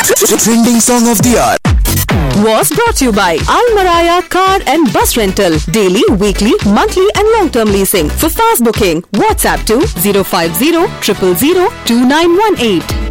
Trending song of the hour. was brought to you by Al Maraya Car and Bus Rental. Daily, weekly, monthly, and long term leasing. For fast booking, WhatsApp to 050 000 2918.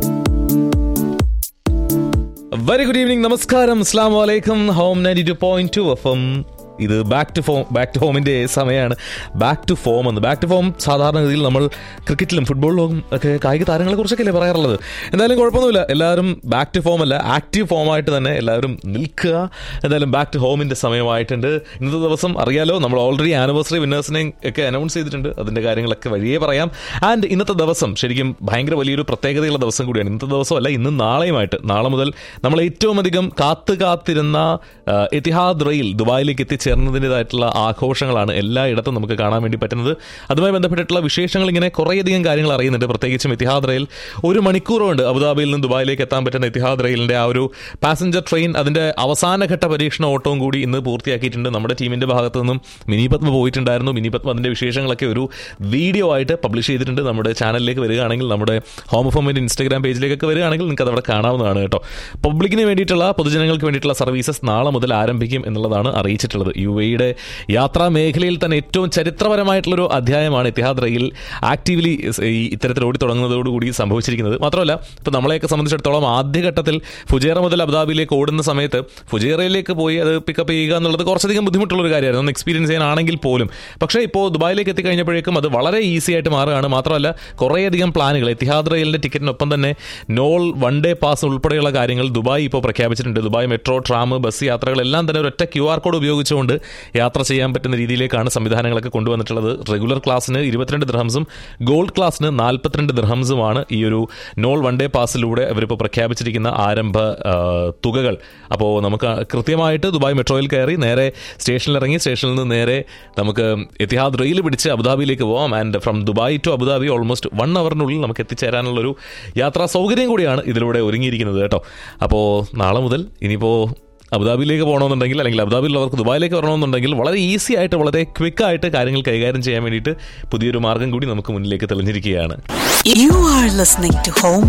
Very good evening നമസ്കാരം അസ്ലാം വലൈക്കും home ninety two point two F M ഇത് back to form back to ഹോമിന്റെ സമയമാണ് back to form എന്ന് back to form സാധാരണഗതിയിൽ നമ്മൾ ക്രിക്കറ്റിലും ഫുട്ബോളിലും ഒക്കെ കായിക താരങ്ങളെ കുറിച്ചൊക്കെ അല്ലേ പറയാറുള്ളത് എന്തായാലും കുഴപ്പമൊന്നുമില്ല എല്ലാവരും ബാക്ക് ടു ഫോം അല്ല ആക്റ്റീവ് ഫോമായിട്ട് തന്നെ എല്ലാവരും നിൽക്കുക എന്തായാലും ബാക്ക് ടു ഹോമിന്റെ സമയമായിട്ടുണ്ട് ഇന്നത്തെ ദിവസം അറിയാലോ നമ്മൾ ഓൾറെഡി ആനിവേഴ്സറി വിന്നേഴ്സിനെ ഒക്കെ അനൗൺസ് ചെയ്തിട്ടുണ്ട് അതിന്റെ കാര്യങ്ങളൊക്കെ വഴിയേ പറയാം ആൻഡ് ഇന്നത്തെ ദിവസം ശരിക്കും ഭയങ്കര വലിയൊരു പ്രത്യേകതയുള്ള ദിവസം കൂടിയാണ് ഇന്നത്തെ ദിവസമല്ല ഇന്നും നാളെയുമായിട്ട് നാളെ മുതൽ നമ്മൾ ഏറ്റവും അധികം കാത്തു കാത്തിരുന്ന ആ, എത്തിഹാദ് റെയിൽ ദുബായിലേക്ക് എത്തിച്ചേർന്നതിൻ്റെതായിട്ടുള്ള ആഘോഷങ്ങളാണ് എല്ലായിടത്തും നമുക്ക് കാണാൻ വേണ്ടി പറ്റുന്നത് അതുമായി ബന്ധപ്പെട്ടിട്ടുള്ള വിശേഷങ്ങൾ ഇങ്ങനെ കുറേയധികം കാര്യങ്ങൾ അറിയുന്നുണ്ട് പ്രത്യേകിച്ചും എത്തിഹാദ് റെയിൽ ഒരു മണിക്കൂർ കൊണ്ട് അബുദാബിയിൽ നിന്ന് ദുബായിലേക്ക് എത്താൻ പറ്റുന്ന എത്തിഹാദ് റെയിലിന്റെ ആ ഒരു പാസഞ്ചർ ട്രെയിൻ അതിന്റെ അവസാനഘട്ട പരീക്ഷണ ഓട്ടവും കൂടി ഇന്ന് പൂർത്തിയാക്കിയിട്ടുണ്ട് നമ്മുടെ ടീമിന്റെ ഭാഗത്തു നിന്നും മിനി പത്മ പോയിട്ടുണ്ടായിരുന്നു മിനി പത്മ അതിന്റെ വിശേഷങ്ങളൊക്കെ ഒരു വീഡിയോ ആയിട്ട് പബ്ലിഷ് ചെയ്തിട്ടുണ്ട് നമ്മുടെ ചാനലിലേക്ക് വരികയാണെങ്കിൽ നമ്മുടെ ഹോം ഫോമിന്റെ ഇൻസ്റ്റാഗ്രാം പേജിലേക്കൊക്കെ വരികയാണെങ്കിൽ നിങ്ങൾക്ക് അത് അവിടെ കാണാവുന്നതാണ് കേട്ടോ പബ്ലിക്കിന് വേണ്ടിയിട്ടുള്ള പൊതുജനങ്ങൾക്ക് വേണ്ടിയിട്ടുള്ള സർവീസസ് നാളെ മുതൽ ആരംഭിക്കും എന്നുള്ളതാണ് അറിയിച്ചിട്ടുള്ളത് യു എയുടെ യാത്രാ മേഖലയിൽ തന്നെ ഏറ്റവും ചരിത്രപരമായിട്ടുള്ളൊരു അധ്യായമാണ് ഇത്തിഹാദ് റെയിൽ ആക്റ്റീവ്ലി ഈ ഇത്തരത്തിൽ ഓടി തുടങ്ങുന്നതോടുകൂടി സംഭവിച്ചിരിക്കുന്നത് മാത്രമല്ല ഇപ്പോൾ നമ്മളെയൊക്കെ സംബന്ധിച്ചിടത്തോളം ആദ്യഘട്ടത്തിൽ ഫുജേറ മുതൽ അബുദാബിയിലേക്ക് ഓടുന്ന സമയത്ത് ഫുജേറയിലേക്ക് പോയി അത് പിക്കപ്പ് ചെയ്യുക എന്നുള്ളത് കുറച്ചധികം ബുദ്ധിമുട്ടുള്ളൊരു കാര്യമായിരുന്നു ഒന്ന് എക്സ്പീരിയൻസ് ചെയ്യാനാണെങ്കിൽ പോലും പക്ഷേ ഇപ്പോൾ ദുബായിലേക്ക് എത്തിക്കഴിഞ്ഞപ്പോഴേക്കും അത് വളരെ ഈസി ആയിട്ട് മാറുകയാണ് മാത്രമല്ല കുറേയധികം പ്ലാനുകൾ എത്തിഹാദ് റെയിലിന്റെ ടിക്കറ്റിനൊപ്പം തന്നെ നോൾ വൺ ഡേ പാസ് ഉൾപ്പെടെയുള്ള കാര്യങ്ങൾ ദുബായ് ഇപ്പോൾ പ്രഖ്യാപിച്ചിട്ടുണ്ട് ദുബായ് മെട്രോ ട്രാം ബസ് യാത്രകളെല്ലാം തന്നെ ഒരൊറ്റ ക്യു ആർ കോഡ് ഉപയോഗിച്ചുകൊണ്ട് യാത്ര ചെയ്യാൻ പറ്റുന്ന രീതിയിലേക്കാണ് സംവിധാനങ്ങളൊക്കെ കൊണ്ടുവന്നിട്ടുള്ളത് റെഗുലർ ക്ലാസ്സിന് ഇരുപത്തിരണ്ട് ദർഹംസും ഗോൾഡ് ക്ലാസ്സിന് നാൽപ്പത്തിരണ്ട് ദർഹംസുമാണ് ഈ ഒരു നോൾ വൺ ഡേ പാസിലൂടെ അവരിപ്പോൾ പ്രഖ്യാപിച്ചിരിക്കുന്ന ആരംഭ ആ, തുകകൾ അപ്പോൾ നമുക്ക് കൃത്യമായിട്ട് ദുബായ് മെട്രോയിൽ കയറി നേരെ സ്റ്റേഷനിൽ ഇറങ്ങി സ്റ്റേഷനിൽ നിന്ന് നേരെ നമുക്ക് എത്തിഹാദ് റെയിൽ പിടിച്ച് അബുദാബിയിലേക്ക് പോവാം and from Dubai to Abu Dhabi almost one അവറിനുള്ളിൽ നമുക്ക് എത്തിച്ചേരാനുള്ളൊരു യാത്രാ സൗകര്യം കൂടിയാണ് ഇതിലൂടെ ഒരുങ്ങിയിരിക്കുന്നത് കേട്ടോ അപ്പോൾ നാളെ മുതൽ ഇനിയിപ്പോൾ അബുദാബിയിലേക്ക് പോകണമെന്നുണ്ടെങ്കിൽ അല്ലെങ്കിൽ അബുദാബിയിലുള്ളവർക്ക് ദുബായിലേക്ക് വരണമെന്നുണ്ടെങ്കിൽ വളരെ ഈസി ആയിട്ട് വളരെ ക്വിക്ക് ആയിട്ട് കാര്യങ്ങൾ കൈകാര്യം ചെയ്യാൻ വേണ്ടിയിട്ട് പുതിയൊരു മാർഗം കൂടി നമുക്ക് മുന്നിലേക്ക് തെളിഞ്ഞിരിക്കുകയാണ് You are listening to Home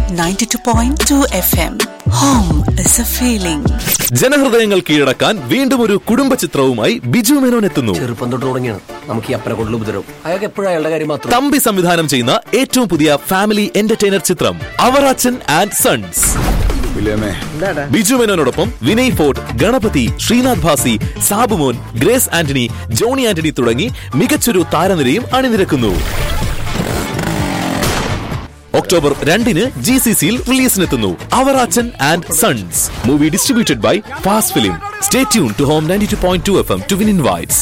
92.2 FM. Home is a feeling. ജനഹൃദയങ്ങൾ കീഴടക്കാൻ വീണ്ടും ഒരു കുടുംബ ചിത്രവുമായി ബിജു മേനോൻ എത്തുന്നു ചെറുപ്പം തൊട്ട് തുടങ്ങിയാണ് നമുക്ക് ഈ അപ്പനെ കൊണ്ടുള്ള ഉപദ്രവം അയാൾക്ക് എപ്പോഴും അയാളുടെ കാര്യം മാത്രം തമ്പി സംവിധാനം ചെയ്യുന്ന ഏറ്റവും പുതിയ ഫാമിലി എന്റർടൈനർ ചിത്രം അവറാച്ചൻ ആൻഡ് സൺസ് ബിജു മേനോനോടൊപ്പം വിനയ് ഫോർട്ട് ഗണപതി ശ്രീനാഥ് ഭാസി സാബുമോൻ ഗ്രേസ് ആന്റണി ജോണി ആന്റണി തുടങ്ങി മികച്ചൊരു താരനിരയും അണിനിരക്കുന്നു ഒക്ടോബർ രണ്ടിന് ജി സി സിയിൽ റിലീസിനെത്തുന്നു Avarachan and sons movie distributed by fast film stay tune to home ninety two point two F M to win invites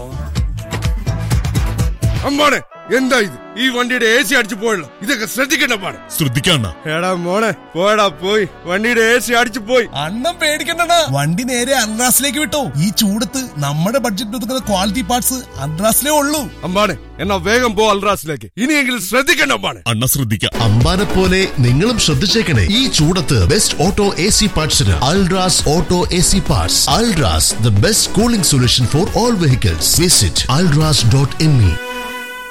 അമ്മാണ് എന്താ ഇത് ഈ വണ്ടിയുടെ എ സി അടിച്ചു പോയല്ലോ ഇതൊക്കെ ശ്രദ്ധിക്കണ്ട പാട് ശ്രദ്ധിക്കണ്ട എടാ മോളെ പോടാ പോയി വണ്ടിയുടെ എ സി അടിച്ചു പോയി അണ്ണം പേടിക്കണ്ട വണ്ടി നേരെ അൺറാസിലേക്ക് വിട്ടോ ഈ ചൂടത്ത് നമ്മുടെ ബഡ്ജറ്റ് ഒതുക്കുന്ന ക്വാളിറ്റി പാർട്സ് അൺറാസിലേ ഉള്ളൂ അമ്മാണ് എന്നാ വേഗം പോ അൽറാസിലേക്ക് ഇനിയെങ്കിലും ശ്രദ്ധിക്കണ്ട അമ്മാണ് അണ്ണ ശ്രദ്ധിക്കാം അമ്പാനെ പോലെ നിങ്ങളും ശ്രദ്ധിച്ചേക്കണേ ഈ ചൂടത്ത് ബെസ്റ്റ് ഓട്ടോ എ സി പാർട്സിന് Ultras auto A C parts Ultras the best cooling solution for all vehicles visit Ultras dot M E